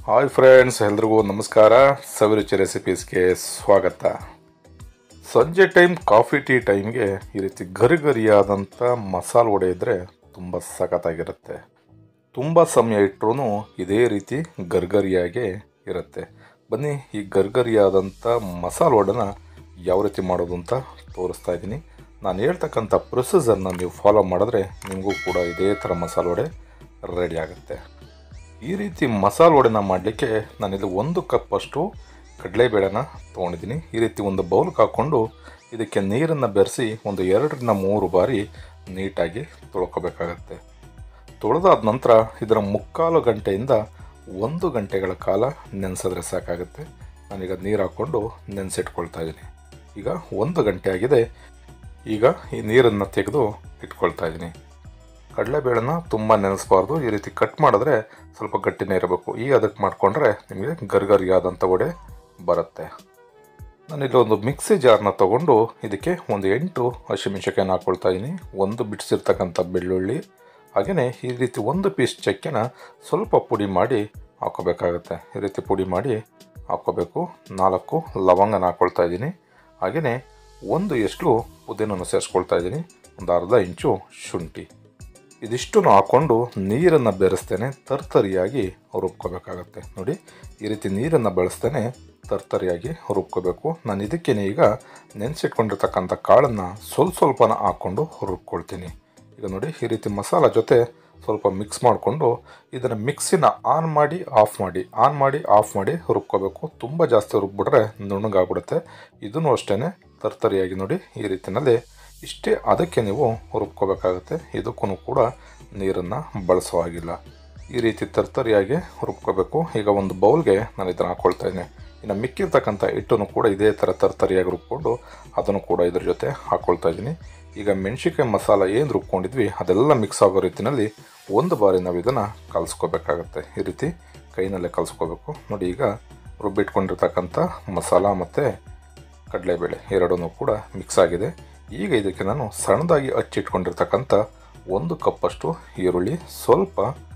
hi friends ಎಲ್ರಿಗೂ ನಮಸ್ಕಾರ ಸವಿರುಚಿ ರೆಸಿಪೀಸ್ಗೆ ಸ್ವಾಗತ ಸಂಜೆ ಟೈಮ್ ಕಾಫಿ ಟೀ ಟೈಮ್ಗೆ ಈ ರೀತಿ ಗರಿಗರಿಯಾದಂಥ ಮಸಾಲೆ ವಡೆ ಇದ್ದರೆ ತುಂಬ ಸಖತ್ತಾಗಿರುತ್ತೆ ತುಂಬ ಸಮಯ ಇಟ್ಟರೂ ಇದೇ ರೀತಿ ಗರ್ಗರಿಯಾಗೇ ಇರುತ್ತೆ ಬನ್ನಿ ಈ ಗರ್ಗರಿಯಾದಂಥ ಮಸಾಲೆ ವಡೆನ ಯಾವ ರೀತಿ ಮಾಡೋದು ಅಂತ ತೋರಿಸ್ತಾ ಇದ್ದೀನಿ ನಾನು ಹೇಳ್ತಕ್ಕಂಥ ಪ್ರೊಸೆಸರ್ನ ನೀವು ಫಾಲೋ ಮಾಡಿದ್ರೆ ನಿಮಗೂ ಕೂಡ ಇದೇ ಥರ ಮಸಾಲೆ ವಡೆ ರೆಡಿ ಆಗುತ್ತೆ ಈ ರೀತಿ ಮಸಾಲೆ ವಡೆನ ಮಾಡಲಿಕ್ಕೆ ನಾನಿಲ್ಲಿ ಒಂದು ಕಪ್ಪಷ್ಟು ಕಡಲೆಬೇಳೆನ ತೊಗೊಂಡಿದ್ದೀನಿ ಈ ರೀತಿ ಒಂದು ಬೌಲ್ಗೆ ಹಾಕ್ಕೊಂಡು ಇದಕ್ಕೆ ನೀರನ್ನು ಬೆರೆಸಿ ಒಂದು ಎರಡರಿಂದ ಮೂರು ಬಾರಿ ನೀಟಾಗಿ ತೊಳ್ಕೊಬೇಕಾಗತ್ತೆ ತೊಳೆದಾದ ನಂತರ ಇದರ ಮುಕ್ಕಾಲು ಗಂಟೆಯಿಂದ ಒಂದು ಗಂಟೆಗಳ ಕಾಲ ನೆನೆಸಿದ್ರೆ ಸಾಕಾಗುತ್ತೆ ನಾನೀಗ ನೀರು ಹಾಕ್ಕೊಂಡು ನೆನೆಸಿಟ್ಕೊಳ್ತಾ ಇದ್ದೀನಿ ಈಗ ಒಂದು ಗಂಟೆ ಆಗಿದೆ ಈಗ ಈ ನೀರನ್ನು ತೆಗೆದು ಇಟ್ಕೊಳ್ತಾ ಇದ್ದೀನಿ ಕಡಲೆಬೇಳೆನ ತುಂಬ ನೆನೆಸ್ಬಾರ್ದು ಈ ರೀತಿ ಕಟ್ ಮಾಡಿದ್ರೆ ಸ್ವಲ್ಪ ಗಟ್ಟಿನೇ ಇರಬೇಕು ಈಗ ಅದಕ್ಕೆ ಮಾಡಿಕೊಂಡ್ರೆ ನಿಮಗೆ ಗರ್ಗರಿಯಾದಂಥ ವಡೆ ಬರುತ್ತೆ ನಾನಿಲ್ಲಿ ಒಂದು ಮಿಕ್ಸಿ ಜಾರ್ನ ತೊಗೊಂಡು ಇದಕ್ಕೆ ಒಂದು ಎಂಟು ಹಸಿಮೆಣಸಿಕಾಯಿನ ಹಾಕ್ಕೊಳ್ತಾ ಇದ್ದೀನಿ ಒಂದು ಬಿಡಿಸಿರ್ತಕ್ಕಂಥ ಬೆಳ್ಳುಳ್ಳಿ ಹಾಗೆಯೇ ಈ ರೀತಿ ಒಂದು ಪೀಸ್ ಚಕ್ಕೆನ ಸ್ವಲ್ಪ ಪುಡಿ ಮಾಡಿ ಹಾಕ್ಕೋಬೇಕಾಗತ್ತೆ ಈ ರೀತಿ ಪುಡಿ ಮಾಡಿ ಹಾಕ್ಕೋಬೇಕು ನಾಲ್ಕು ಲವಂಗನ ಹಾಕ್ಕೊಳ್ತಾ ಇದ್ದೀನಿ ಹಾಗೆಯೇ ಒಂದು ಎಷ್ಟು ಪುದೀನನ್ನು ಸೇರಿಸ್ಕೊಳ್ತಾ ಇದ್ದೀನಿ ಒಂದು ಅರ್ಧ ಇಂಚು ಶುಂಠಿ ಇದಿಷ್ಟನ್ನು ಹಾಕ್ಕೊಂಡು ನೀರನ್ನು ಬೆರೆಸ್ತೇನೆ ತರ್ತರಿಯಾಗಿ ರುಬ್ಕೋಬೇಕಾಗತ್ತೆ ನೋಡಿ ಈ ರೀತಿ ನೀರನ್ನು ಬೆಳೆಸ್ತೇನೆ ತರ್ತರಿಯಾಗಿ ರುಬ್ಕೋಬೇಕು ನಾನು ಇದಕ್ಕೇನೆ ಈಗ ನೆನೆಸಿಟ್ಕೊಂಡಿರ್ತಕ್ಕಂಥ ಕಾಳನ್ನು ಸ್ವಲ್ಪ ಸ್ವಲ್ಪನ ಹಾಕ್ಕೊಂಡು ರುಬ್ಕೊಳ್ತೀನಿ ಈಗ ನೋಡಿ ಈ ರೀತಿ ಮಸಾಲ ಜೊತೆ ಸ್ವಲ್ಪ ಮಿಕ್ಸ್ ಮಾಡಿಕೊಂಡು ಇದನ್ನು ಮಿಕ್ಸಿನ ಆನ್ ಮಾಡಿ ಆಫ್ ಮಾಡಿ ಆನ್ ಮಾಡಿ ಆಫ್ ಮಾಡಿ ರುಬ್ಕೋಬೇಕು ತುಂಬ ಜಾಸ್ತಿ ರುಬ್ಬಿಟ್ರೆ ನುಣ್ಣಗಾಗ್ಬಿಡುತ್ತೆ ಇದನ್ನು ಅಷ್ಟೇ ತರ್ತರಿಯಾಗಿ ನೋಡಿ ಈ ರೀತಿಯಲ್ಲಿ ಇಷ್ಟೇ ಅದಕ್ಕೆ ನೀವು ರುಬ್ಕೋಬೇಕಾಗುತ್ತೆ ಇದಕ್ಕೂ ಕೂಡ ನೀರನ್ನು ಬಳಸೋ ಹಾಗಿಲ್ಲ ಈ ರೀತಿ ತರ್ತರಿಯಾಗಿ ರುಬ್ಕೋಬೇಕು ಈಗ ಒಂದು ಬೌಲ್ಗೆ ನಾನು ಇದನ್ನು ಹಾಕ್ಕೊಳ್ತಾ ಇದ್ದೀನಿ ಇನ್ನು ಮಿಕ್ಕಿರ್ತಕ್ಕಂಥ ಹಿಟ್ಟನ್ನು ಕೂಡ ಇದೇ ಥರ ತರ್ತರಿಯಾಗಿ ರುಬ್ಕೊಂಡು ಅದನ್ನು ಕೂಡ ಇದ್ರ ಜೊತೆ ಹಾಕ್ಕೊಳ್ತಾ ಇದ್ದೀನಿ ಈಗ ಮೆಣಸಿನ್ಕಾಯಿ ಮಸಾಲ ಏನು ರುಬ್ಕೊಂಡಿದ್ವಿ ಅದೆಲ್ಲ ಮಿಕ್ಸ್ ಆಗೋ ರೀತಿಯಲ್ಲಿ ಒಂದು ಬಾರಿ ನಾವು ಇದನ್ನು ಕಲಿಸ್ಕೋಬೇಕಾಗತ್ತೆ ಈ ರೀತಿ ಕೈನಲ್ಲೇ ಕಲಿಸ್ಕೋಬೇಕು ನೋಡಿ ಈಗ ರುಬ್ಬಿಟ್ಕೊಂಡಿರ್ತಕ್ಕಂಥ ಮಸಾಲ ಮತ್ತು ಕಡಲೆಬೇಳೆ ಎರಡೂ ಕೂಡ ಮಿಕ್ಸ್ ಆಗಿದೆ ಈಗ ಇದಕ್ಕೆ ನಾನು ಸಣ್ಣದಾಗಿ ಹಚ್ಚಿಟ್ಕೊಂಡಿರ್ತಕ್ಕಂಥ ಒಂದು ಕಪ್ಪಷ್ಟು ಈರುಳ್ಳಿ ಸ್ವಲ್ಪ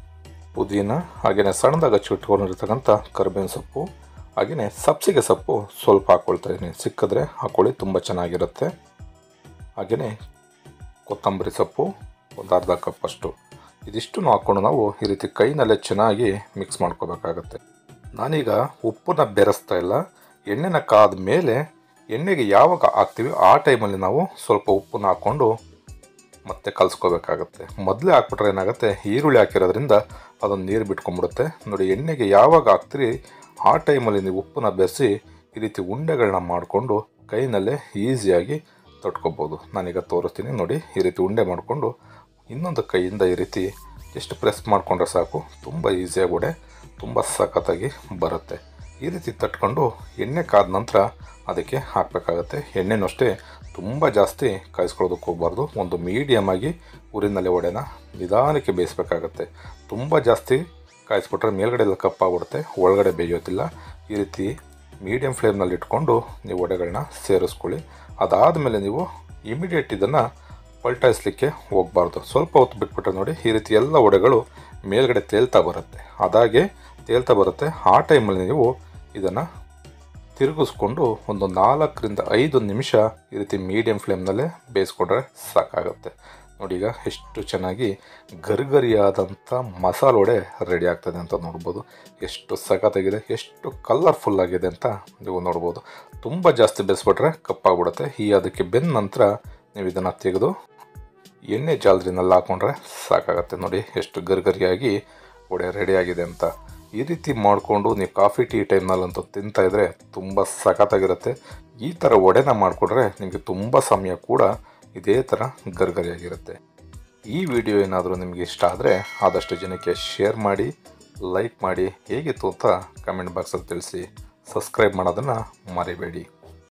ಪುದೀನ ಹಾಗೆಯೇ ಸಣ್ಣದಾಗಿ ಹಚ್ಚಿಟ್ಕೊಂಡಿರ್ತಕ್ಕಂಥ ಕರಿಬೇವಿನ ಸೊಪ್ಪು ಹಾಗೆಯೇ ಸಬ್ಸಿಗೆ ಸೊಪ್ಪು ಸ್ವಲ್ಪ ಹಾಕ್ಕೊಳ್ತಾ ಇದ್ದೀನಿ ಸಿಕ್ಕಿದ್ರೆ ಹಾಕ್ಕೊಳ್ಳಿ ತುಂಬ ಚೆನ್ನಾಗಿರುತ್ತೆ ಹಾಗೆಯೇ ಕೊತ್ತಂಬರಿ ಸೊಪ್ಪು ಒಂದು ಅರ್ಧ ಕಪ್ಪಷ್ಟು ಇದಿಷ್ಟನ್ನು ಹಾಕ್ಕೊಂಡು ನಾವು ಈ ರೀತಿ ಕೈನಲ್ಲೇ ಚೆನ್ನಾಗಿ ಮಿಕ್ಸ್ ಮಾಡ್ಕೋಬೇಕಾಗತ್ತೆ ನಾನೀಗ ಉಪ್ಪನ್ನ ಬೆರೆಸ್ತಾ ಇಲ್ಲ ಎಣ್ಣೆನ ಕಾದ ಮೇಲೆ ಎಣ್ಣೆಗೆ ಯಾವಾಗ ಹಾಕ್ತೀವಿ ಆ ಟೈಮಲ್ಲಿ ನಾವು ಸ್ವಲ್ಪ ಉಪ್ಪನ್ನ ಹಾಕ್ಕೊಂಡು ಮತ್ತೆ ಕಲಿಸ್ಕೋಬೇಕಾಗತ್ತೆ ಮೊದಲೇ ಹಾಕ್ಬಿಟ್ರೆ ಏನಾಗುತ್ತೆ ಈರುಳ್ಳಿ ಹಾಕಿರೋದ್ರಿಂದ ಅದೊಂದು ನೀರು ಬಿಟ್ಕೊಂಡ್ಬಿಡುತ್ತೆ ನೋಡಿ ಎಣ್ಣೆಗೆ ಯಾವಾಗ ಹಾಕ್ತೀರಿ ಆ ಟೈಮಲ್ಲಿ ನೀವು ಉಪ್ಪನ್ನ ಬೆರೆಸಿ ಈ ರೀತಿ ಉಂಡೆಗಳನ್ನ ಮಾಡಿಕೊಂಡು ಕೈನಲ್ಲೇ ಈಸಿಯಾಗಿ ತೊಟ್ಕೊಬೋದು ನಾನೀಗ ತೋರಿಸ್ತೀನಿ ನೋಡಿ ಈ ರೀತಿ ಉಂಡೆ ಮಾಡಿಕೊಂಡು ಇನ್ನೊಂದು ಕೈಯಿಂದ ಈ ರೀತಿ ಎಷ್ಟು ಪ್ರೆಸ್ ಮಾಡಿಕೊಂಡ್ರೆ ಸಾಕು ತುಂಬ ಈಸಿಯಾಗಿ ವಡೆ ತುಂಬ ಸಖತ್ತಾಗಿ ಬರುತ್ತೆ ಈ ರೀತಿ ತಟ್ಕೊಂಡು ಎಣ್ಣೆ ಕಾದ ನಂತರ ಅದಕ್ಕೆ ಹಾಕಬೇಕಾಗತ್ತೆ ಎಣ್ಣೆನೂ ಅಷ್ಟೇ ತುಂಬ ಜಾಸ್ತಿ ಕಾಯಿಸ್ಕೊಳ್ಳೋದಕ್ಕೆ ಹೋಗ್ಬಾರ್ದು ಒಂದು ಮೀಡಿಯಮ್ ಆಗಿ ಊರಿನಲ್ಲೇ ವಡೆನ ನಿಧಾನಕ್ಕೆ ಬೇಯಿಸ್ಬೇಕಾಗತ್ತೆ ತುಂಬ ಜಾಸ್ತಿ ಕಾಯಿಸ್ಬಿಟ್ರೆ ಮೇಲ್ಗಡೆ ಎಲ್ಲ ಕಪ್ಪಾಗ್ಬಿಡುತ್ತೆ ಒಳಗಡೆ ಬೇಯೋದಿಲ್ಲ ಈ ರೀತಿ ಮೀಡಿಯಮ್ ಫ್ಲೇಮ್ನಲ್ಲಿ ಇಟ್ಕೊಂಡು ನೀವು ವಡೆಗಳನ್ನ ಸೇರಿಸ್ಕೊಳ್ಳಿ ಅದಾದಮೇಲೆ ನೀವು ಇಮಿಡಿಯೇಟ್ ಇದನ್ನು ಪಲ್ಟಾಯಿಸ್ಲಿಕ್ಕೆ ಹೋಗಬಾರ್ದು ಸ್ವಲ್ಪ ಹೊತ್ತು ಬಿಟ್ಬಿಟ್ರೆ ನೋಡಿ ಈ ರೀತಿ ಎಲ್ಲ ವಡೆಗಳು ಮೇಲ್ಗಡೆ ತೇಲ್ತಾ ಬರುತ್ತೆ ಅದಾಗೆ ತೇಲ್ತಾ ಬರುತ್ತೆ ಆ ಟೈಮಲ್ಲಿ ನೀವು ಇದನ್ನು ತಿರುಗಿಸ್ಕೊಂಡು ಒಂದು ನಾಲ್ಕರಿಂದ ಐದು ನಿಮಿಷ ಈ ರೀತಿ ಮೀಡಿಯಮ್ ಫ್ಲೇಮ್ನಲ್ಲೇ ಬೇಯಿಸ್ಕೊಂಡ್ರೆ ಸಾಕಾಗುತ್ತೆ ನೋಡಿ ಈಗ ಎಷ್ಟು ಚೆನ್ನಾಗಿ ಗರಿಗರಿಯಾದಂಥ ಮಸಾಲೆ ವಡೆ ರೆಡಿ ಆಗ್ತದೆ ಅಂತ ನೋಡ್ಬೋದು ಎಷ್ಟು ಸಖತ್ತಾಗಿದೆ ಎಷ್ಟು ಕಲರ್ಫುಲ್ ಆಗಿದೆ ಅಂತ ನೀವು ನೋಡ್ಬೋದು ತುಂಬ ಜಾಸ್ತಿ ಬೇಯಿಸ್ಬಿಟ್ರೆ ಕಪ್ಪಾಗ್ಬಿಡುತ್ತೆ ಈ ಅದಕ್ಕೆ ಬೆಂದ ನಂತರ ನೀವು ಇದನ್ನು ತೆಗೆದು ಎಣ್ಣೆ ಜಾಲರಿನಲ್ಲಿ ಹಾಕ್ಕೊಂಡ್ರೆ ಸಾಕಾಗತ್ತೆ ನೋಡಿ ಎಷ್ಟು ಗರಿಗರಿಯಾಗಿ ವಡೆ ರೆಡಿಯಾಗಿದೆ ಅಂತ ಈ ರೀತಿ ಮಾಡಿಕೊಂಡು ನೀವು ಕಾಫಿ ಟೀ ಟೈಮ್ನಲ್ಲಂತೂ ತಿಂತಾ ಇದ್ರೆ ತುಂಬ ಸಖತ್ತಾಗಿರುತ್ತೆ ಈ ಥರ ವಡೆನ ಮಾಡಿಕೊಂಡ್ರೆ ನಿಮಗೆ ತುಂಬ ಸಮಯ ಕೂಡ ಇದೇ ಥರ ಗರ್ಗರಿಯಾಗಿರುತ್ತೆ ಈ ವಿಡಿಯೋ ಏನಾದರೂ ನಿಮಗೆ ಇಷ್ಟ ಆದರೆ ಆದಷ್ಟು ಜನಕ್ಕೆ ಶೇರ್ ಮಾಡಿ ಲೈಕ್ ಮಾಡಿ ಹೇಗಿತ್ತು ಅಂತ ಕಮೆಂಟ್ ಬಾಕ್ಸಲ್ಲಿ ತಿಳಿಸಿ ಸಬ್ಸ್ಕ್ರೈಬ್ ಮಾಡೋದನ್ನು ಮರಿಬೇಡಿ